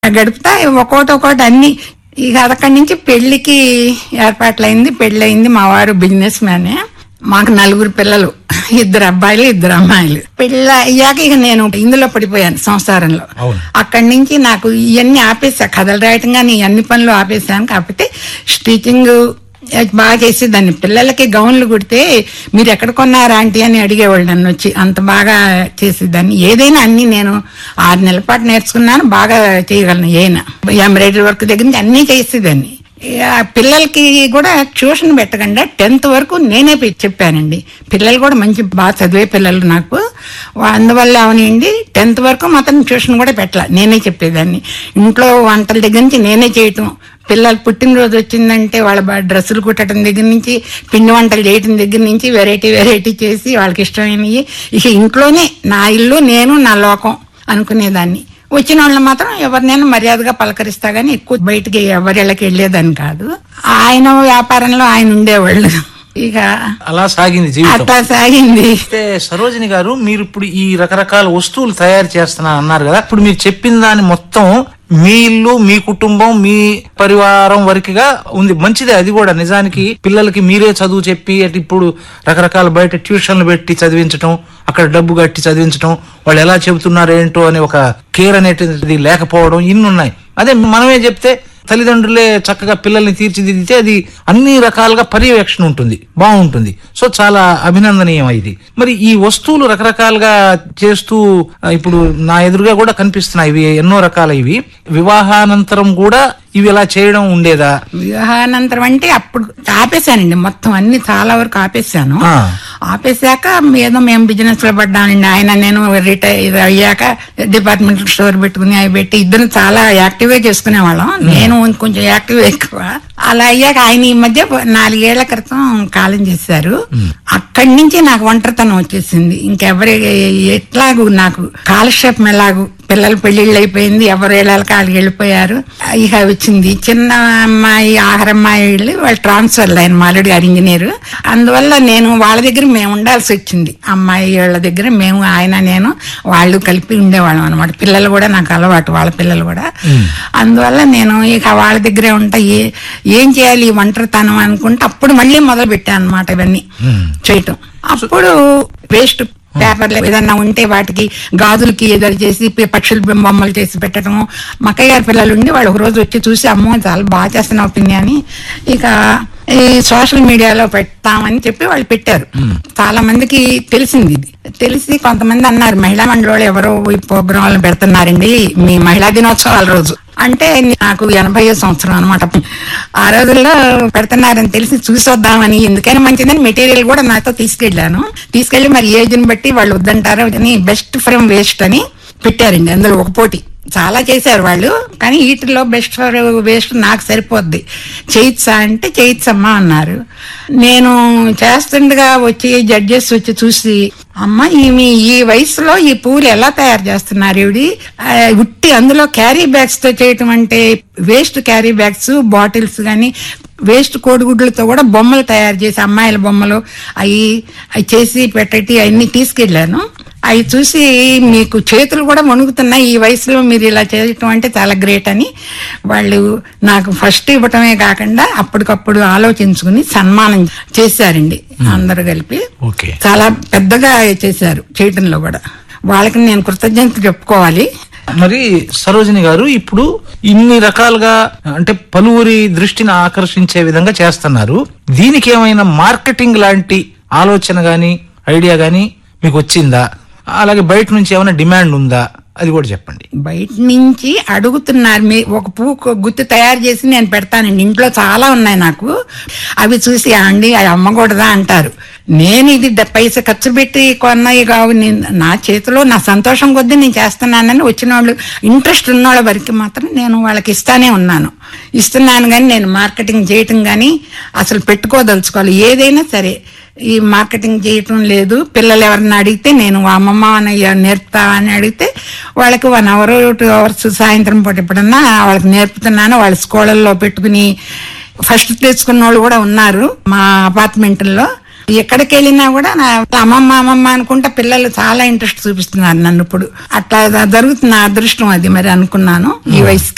గడుపుతా ఒక్కోటి ఒక్కోటి అన్ని ఇక అక్కడి నుంచి పెళ్లికి ఏర్పాట్లయింది పెళ్లి అయింది మా వారు బిజినెస్ మ్యానే మాకు నలుగురు పిల్లలు ఇద్దరు అబ్బాయిలు ఇద్దరు అమ్మాయిలు పెళ్ళ అయ్యాక ఇక నేను ఇందులో పడిపోయాను సంసారంలో అవును. అక్కడి నుంచి నాకు ఇవన్నీ ఆపేసా కథలు రాయటం కానీ అన్ని పనులు ఆపేసాను కాకపోతే స్టిచింగ్ బాగా చేసేదాన్ని పిల్లలకి గౌన్లు కుడితే మీరు ఎక్కడ కొన్నారా ఆంటీ అని అడిగేవాళ్ళు నన్ను వచ్చి అంత బాగా చేసేదాన్ని ఏదైనా అన్ని నేను ఆరు నెలల పాటు నేర్చుకున్నాను బాగా చేయగలను ఏనా ఎంబ్రాయిడరీ వర్క్ దగ్గర నుంచి అన్ని చేసేదాన్ని ఇక పిల్లలకి కూడా ట్యూషన్ పెట్టకుండా టెన్త్ వరకు నేనే పె- చెప్పానండి పిల్లలు కూడా మంచి బాగా చదివే పిల్లలు నాకు వా- అందువల్ల అవనండి టెన్త్ వరకు మాత్రం ట్యూషన్ కూడా పెట్టాల నేనే చెప్పేదాన్ని ఇంట్లో వంటల దగ్గర నుంచి నేనే చేయటం పిల్లలు పుట్టినరోజు వచ్చిందంటే వాళ్ళ బా- డ్రెస్సులు కుట్టడం దగ్గర నుంచి పిండి వంటలు చేయటం దగ్గర నుంచి వెరైటీ వెరైటీ చేసి వాళ్ళకి ఇష్టమైనవి ఇక ఇంట్లోనే నా ఇల్లు నేను నా లోకం అనుకునేదాన్ని వచ్చిన వాళ్ళని మాత్రం ఎవరినైనా మర్యాదగా పలకరిస్తా గానీ ఎక్కువ బయటికి ఎవరిళ్ళకి వెళ్ళేదాన్ని కాదు ఆయన వ్యాపారంలో ఆయన ఉండేవాళ్ళు ఇక అలా సాగింది జీవితం అట్లా సాగింది అయితే సరోజిని గారు మీరు ఇప్పుడు ఈ రకరకాల వస్తువులు తయారు చేస్తున్నా అన్నారు కదా ఇప్పుడు మీరు చెప్పిన దాని మొత్తం మీ ఇల్లు మీ కుటుంబం మీ పరివారం వరకుగా ఉంది మంచిదే అది కూడా నిజానికి పిల్లలకి మీరే చదువు చెప్పి అటు ఇప్పుడు రకరకాల బయట ట్యూషన్లు పెట్టి చదివించటం అక్కడ డబ్బు కట్టి చదివించటం వాళ్ళు ఎలా చెబుతున్నారు ఏంటో అనే ఒక కేర్ అనేటిది లేకపోవడం ఇన్ని ఉన్నాయి అదే మనమే చెప్తే తల్లిదండ్రులే చక్కగా పిల్లల్ని తీర్చిదిద్దితే అది అన్ని రకాలుగా పర్యవేక్షణ ఉంటుంది బాగుంటుంది సో చాలా అభినందనీయం ఇది మరి ఈ వస్తువులు రకరకాలుగా చేస్తూ ఆ, ఇప్పుడు నా ఎదురుగా కూడా కనిపిస్తున్నాయి ఇవి ఎన్నో రకాల ఇవి వివాహానంతరం కూడా ఇవి ఇలా చేయడం ఉండేదా వివాహానంతరం అంటే అప్పుడు ఆపేశానండి మొత్తం అన్ని చాలా వరకు ఆపేశాను ఆ. ఆపేశాక ఏదో మేము బిజినెస్ లో పడ్డామండి ఆయన నేను రిటైర్ అయ్యాక డిపార్ట్మెంటల్ స్టోర్ పెట్టుకుని అవి పెట్టి ఇద్దరు చాలా యాక్టివ్ గా చేసుకునేవాళ్ళం నేను కొంచెం యాక్టివ్ ఎక్కువ అలా అయ్యాక ఆయన ఈ మధ్య నాలుగేళ్ల క్రితం కాలం చేశారు అక్కడి నుంచి నాకు ఒంటరితనం వచ్చేసింది ఇంకెవరి ఎట్లాగూ నాకు కాలక్షేపం ఎలాగూ పిల్లలు పెళ్లిళ్ళు అయిపోయింది ఎవరు వెళ్ళాలి వాళ్ళు వెళ్ళిపోయారు ఇక వచ్చింది చిన్న అమ్మాయి ఆహారమ్మాయి వెళ్ళి వాళ్ళు ట్రాన్స్ఫర్ లైన్ మాలుడి గారు ఇంజనీర్ అందువల్ల నేను వాళ్ళ దగ్గర మేము ఉండాల్సి వచ్చింది అమ్మాయి వాళ్ళ దగ్గర మేము ఆయన నేను వాళ్ళు కలిపి ఉండేవాళ్ళం అనమాట పిల్లలు కూడా నాకు అలవాటు వాళ్ళ పిల్లలు కూడా అందువల్ల నేను ఇక వాళ్ళ దగ్గరే ఉంటా ఏ- ఏం చేయాలి ఈ ఒంటరితనం అనుకుంటే అప్పుడు మళ్ళీ మొదలు పెట్టాను అనమాట ఇవన్నీ చేయటం అప్పుడు వేస్ట్ పేపర్లు ఏదన్నా ఉంటే వాటికి గాజులకి ఏదైనా చేసి పి- పక్షుల బొమ్మలు చేసి పెట్టడం మక్కయ్య గారి పిల్లలు ఉండి వాళ్ళు ఒక రోజు వచ్చి చూసి అమ్మో చాలా బాగా చేస్తున్నావు పిన్ని అని ఇక ఈ సోషల్ మీడియాలో పెడతామని చెప్పి వాళ్ళు పెట్టారు చాలా మందికి తెలిసింది ఇది తెలిసి కొంతమంది అన్నారు మహిళా మండలి ఎవరో ఈ ప్రోగ్రాంలు పెడుతున్నారండి మీ మహిళా దినోత్సవాల రోజు అంటే నాకు ఎనభై సంవత్సరం అనమాట ఆ రోజుల్లో పెడుతున్నారని తెలిసి చూసొద్దామని ఎందుకైనా మంచిదని మెటీరియల్ కూడా నాతో తీసుకెళ్లాను తీసుకెళ్లి మరి ఏజ్ని బట్టి వాళ్ళు వద్దంటారు అని బెస్ట్ ఫ్రమ్ వేస్ట్ అని పెట్టారండి అందులో ఒక పోటీ చాలా చేశారు వాళ్ళు కానీ వీటిలో బెస్ట్ ఫర్ వేస్ట్ నాకు సరిపోద్ది చేయొచ్చా అంటే చేయొచ్చమ్మా అన్నారు నేను చేస్తుండగా వచ్చి జడ్జెస్ వచ్చి చూసి అమ్మ ఈమె ఈ వయసులో ఈ పూలు ఎలా తయారు చేస్తున్నారు ఇవిడి ఆ, ఉట్టి అందులో క్యారీ బ్యాగ్స్ తో చేయటం అంటే వేస్ట్ క్యారీ బ్యాగ్స్ బాటిల్స్ గాని వేస్ట్ కోడిగుడ్లతో కూడా బొమ్మలు తయారు చేసి అమ్మాయిల బొమ్మలు అవి అవి చేసి పెట్టటి అవన్నీ తీసుకెళ్లాను అవి చూసి మీకు చేతులు కూడా వణుకుతున్నాయి ఈ వయసులో మీరు ఇలా చేయటం అంటే చాలా గ్రేట్ అని వాళ్ళు నాకు ఫస్ట్ ఇవ్వటమే కాకుండా అప్పటికప్పుడు ఆలోచించుకుని సన్మానం చేశారండి అందరూ కలిపి ఓకే చాలా పెద్దగా చేశారు చేయటంలో కూడా వాళ్ళకి నేను కృతజ్ఞత చెప్పుకోవాలి మరి సరోజిని గారు ఇప్పుడు ఇన్ని రకాలుగా అంటే పలువురి దృష్టిని ఆకర్షించే విధంగా చేస్తున్నారు దీనికి ఏమైనా మార్కెటింగ్ లాంటి ఆలోచన గాని ఐడియా గాని మీకు వచ్చిందా అలాగే బయట నుంచి ఏమైనా డిమాండ్ ఉందా అది కూడా చెప్పండి బయట నుంచి అడుగుతున్నారు మీ ఒక పువ్వు కొ- గుత్తి తయారు చేసి నేను పెడతానండి ఇంట్లో చాలా ఉన్నాయి నాకు అవి చూసి "ఆ అండి అవి అమ్మకూడదా అంటారు నేను ఇది డ- పైస ఖర్చు పెట్టి కొన్నవి కావు నేను- నా చేతిలో నా సంతోషం కొద్దీ నేను చేస్తున్నానని వచ్చిన వాళ్ళు ఇంట్రెస్ట్ ఉన్న వాళ్ళ వరకు మాత్రం నేను వాళ్ళకి ఇస్తానే ఉన్నాను ఇస్తున్నాను కానీ నేను మార్కెటింగ్ చేయటం కానీ అసలు పెట్టుకోదలుచుకోవాలి ఏదైనా సరే ఈ మార్కెటింగ్ చేయటం లేదు పిల్లలు ఎవరన్నా అడిగితే నేను అమ్మమ్మ అని నేర్పుతా అని అడిగితే వాళ్ళకి వన్ అవర్ టూ అవర్స్ సాయంత్రం పూట ఎప్పుడన్నా వాళ్ళకి నేర్పుతున్నాను వాళ్ళ స్కూళ్ళల్లో పెట్టుకుని ఫస్ట్ తెచ్చుకున్న వాళ్ళు కూడా ఉన్నారు మా అపార్ట్మెంట్లో ఎక్కడికి వెళ్ళినా కూడా నా అమ్మమ్మ అమ్మమ్మ అనుకుంటా పిల్లలు చాలా ఇంట్రెస్ట్ చూపిస్తున్నారు నన్ను ఇప్పుడు అట్లా జరుగుతున్న అదృష్టం అది మరి అనుకున్నాను ఈ వయసుకి